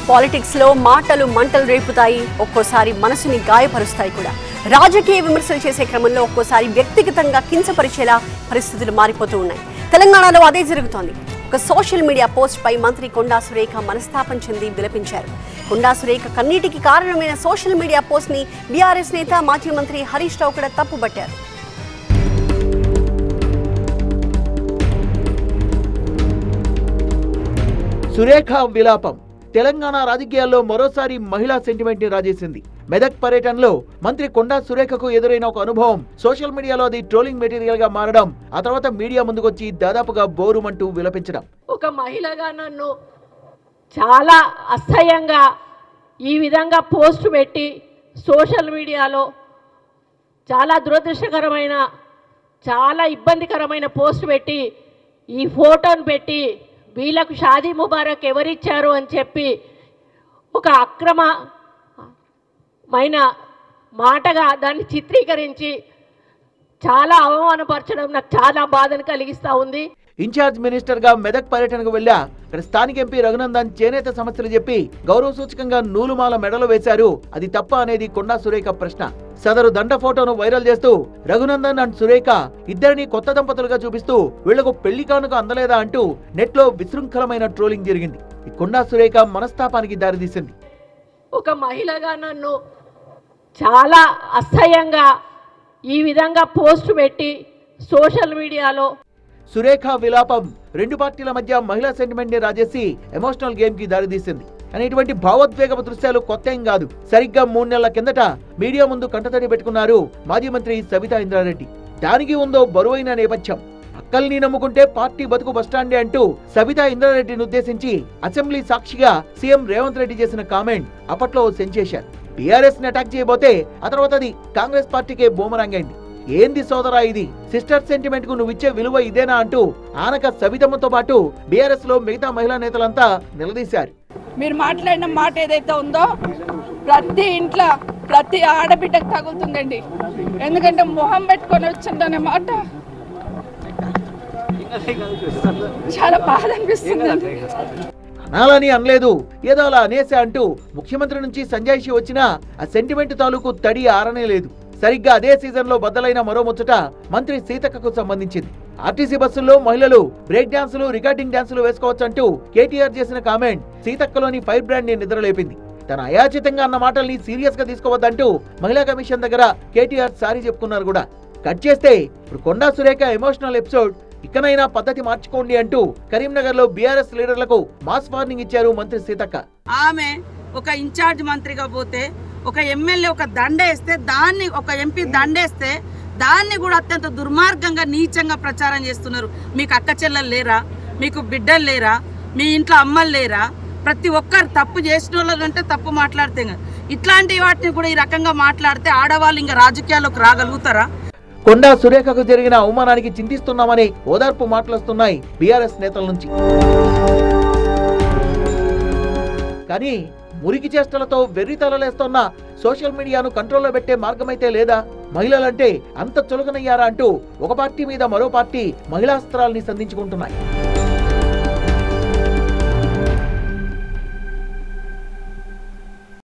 Politics లో మాటలు మంటలు రేపుతాయి ఒక్కోసారి మనసుని గాయపరుస్తాయి కూడా రాజకీయ విమర్శలు చేసే క్రమంలో ఒక్కోసారి వ్యక్తిగతంగా కించపరిచేలా పరిస్థితులు మారిపోతూ ఉన్నాయి తెలంగాణలో అదే జరుగుతోంది ఒక సోషల్ మీడియా పోస్ట్ పై మంత్రి కొండా సురేఖ మనస్తాపం చెంది విలపించారు కొండా సురేఖ కన్నీటికి కారణమైన సోషల్ మీడియా పోస్ట్ ని బీఆర్ఎస్ నేత మాజీ మంత్రి హరీష్ రావు కూడా తప్పుబట్టారు సురేఖ విలాపం తెలంగాణ రాజకీయాల్లో మరోసారి మహిళా సెంటిమెంట్ ని రాజేసింది మెదక్ పర్యటనలో మంత్రి కొండా సురేఖకు ఎదురైన ఒక అనుభవం సోషల్ మీడియాలో అది ట్రోలింగ్ మెటీరియల్ గా మారడం ఆ తర్వాత మీడియా ముందుకొచ్చి దాదాపుగా బోరుమంటూ విలపించడం ఒక మహిళగా నన్ను చాలా అసహ్యంగా ఈ విధంగా పోస్ట్ పెట్టి సోషల్ మీడియాలో చాలా దురదృష్టకరమైన చాలా ఇబ్బందికరమైన పోస్ట్ పెట్టి ఈ ఫోటోను పెట్టి వీళ్ళకు షాదీ ముబారక్ ఎవరిచ్చారు అని చెప్పి ఒక అక్రమమైన మాటగా దాన్ని చిత్రీకరించి చాలా అవమానపరచడం నాకు చాలా బాధను కలిగిస్తూ ఉంది ఇన్ఛార్జ్ మినిస్టర్ గా మెదక్ పర్యటనకు వెళ్లా ఇక్కడ స్థానిక ఎంపీ రఘునందన్ చేనేత సమస్యలు చెప్పి గౌరవ సూచకంగా నూలుమాల మెడలు వేశారు అది తప్ప అనేది కొండా సురేఖ ప్రశ్న సదరు దండ ఫోటోను వైరల్ చేస్తూ రఘునందన్ అండ్ సురేఖ ఇద్దరిని కొత్త దంపతులుగా చూపిస్తూ వీళ్లకు పెళ్లి కానుక అందలేదా అంటూ నెట్ లో విశృంఖలమైన ట్రోలింగ్ జరిగింది ఈ కొండా సురేఖ మనస్తాపానికి దారితీసింది ఒక మహిళగా నన్ను చాలా అసహ్యంగా ఈ విధంగా పోస్ట్ పెట్టి సోషల్ మీడియాలో సురేఖ విలాపం రెండు పార్టీల మధ్య మహిళా సెంటిమెంట్ ని రాజేసి ఎమోషనల్ గేమ్ కి దారితీసింది కానీ ఇటువంటి భావోద్వేగపు దృశ్యాలు కొత్త ఏం కాదు సరిగ్గా మూడు నెలల కిందట మీడియా ముందు కంటతడి పెట్టుకున్నారు మాజీ మంత్రి సబితా ఇంద్రారెడ్డి దానికి ఉందో బరువైన నేపథ్యం అక్కల్ని నమ్ముకుంటే పార్టీ బతుకు బస్టాండే అంటూ సబితా ఇంద్రారెడ్డిని ఉద్దేశించి అసెంబ్లీ సాక్షిగా సీఎం రేవంత్ రెడ్డి చేసిన కామెంట్ అప్పట్లో సెన్సేషన్ బీఆర్ఎస్ ని అటాక్ చేయబోతే ఆ తర్వాత అది కాంగ్రెస్ పార్టీకే బూమరాంగ్ అయింది ఏంది సోదరా ఇది సిస్టర్ సెంటిమెంట్ కు నువ్వు ఇచ్చే విలువ ఇదేనా అంటూ ఆనక సవితమ్మతో పాటు బీఆర్ఎస్ లో మిగతా మహిళా నేతలంతా నిలదీశారు మీరు మాట్లాడిన మాట ఏదైతే ఉందో ప్రతి ఇంట్లో ప్రతి ఆడబిడ్డకు తగులుతుందండి ఎందుకంటే మొహం పెట్టుకొని వచ్చిందనే మాట చాలా బాధ అనిపిస్తుంది అనాలని అనలేదు ఏదో అలా అనేసా అంటూ ముఖ్యమంత్రి నుంచి సంజాయిషి వచ్చినా ఆ సెంటిమెంట్ తాలూకు తడి ఆరనే లేదు సరిగ్గా అదే సీజన్ లో బద్దలైన మరో ముచ్చట మంత్రి సీతక్కకు సంబంధించింది ఆర్టీసీ బస్సుల్లో మహిళలు బ్రేక్ డాన్సులు రికార్డింగ్ డాన్సులు వేసుకోవచ్చంటూ కేటీఆర్ చేసిన కామెంట్ సీతక్కలోని ఫైర్ బ్రాండ్ ని నిద్రలేపింది తన అయాచితంగా అన్న మాటల్ని సీరియస్ గా తీసుకోవద్దంటూ మహిళా కమిషన్ దగ్గర కేటీఆర్ సారీ చెప్పుకున్నారు కూడా కట్ చేస్తే ఇప్పుడు కొండా సురేఖ ఎమోషనల్ ఎపిసోడ్ ఇకనైనా పద్ధతి మార్చుకోండి అంటూ కరీంనగర్ లో బీఆర్ఎస్ లీడర్లకు మాస్ వార్నింగ్ ఇచ్చారు మంత్రి సీతక్క ఆమె ఒక ఇన్ఛార్జ్ మంత్రిగా పోతే ఒక ఎమ్మెల్యే ఒక దండేస్తే దాన్ని ఒక ఎంపీ దండేస్తే దాన్ని కూడా అత్యంత దుర్మార్గంగా నీచంగా ప్రచారం చేస్తున్నారు మీకు అక్క చెల్లెలు లేరా మీకు బిడ్డలు లేరా మీ ఇంట్లో అమ్మలు లేరా ప్రతి ఒక్కరు తప్పు చేసిన వాళ్ళు అంటే తప్పు మాట్లాడితే కదా. ఇట్లాంటి వాటిని కూడా ఈ రకంగా మాట్లాడితే ఆడవాళ్ళు ఇంకా రాజకీయాల్లోకి రాగలుగుతారా కొండా సురేఖకు జరిగిన అవమానానికి చింతిస్తున్నామని ఓదార్పు మాటలొస్తున్నాయి బీఆర్ఎస్ నేతల నుంచి కానీ మురికి చేష్టలతో వెర్రి తలలేస్తున్న సోషల్ మీడియాను కంట్రోల్లో పెట్టే మార్గమైతే లేదా మహిళలంటే అంత చులకనయ్యారా అంటూ ఒక పార్టీ మీద మరో పార్టీ మహిళాస్త్రాల్ని సంధించుకుంటున్నాయి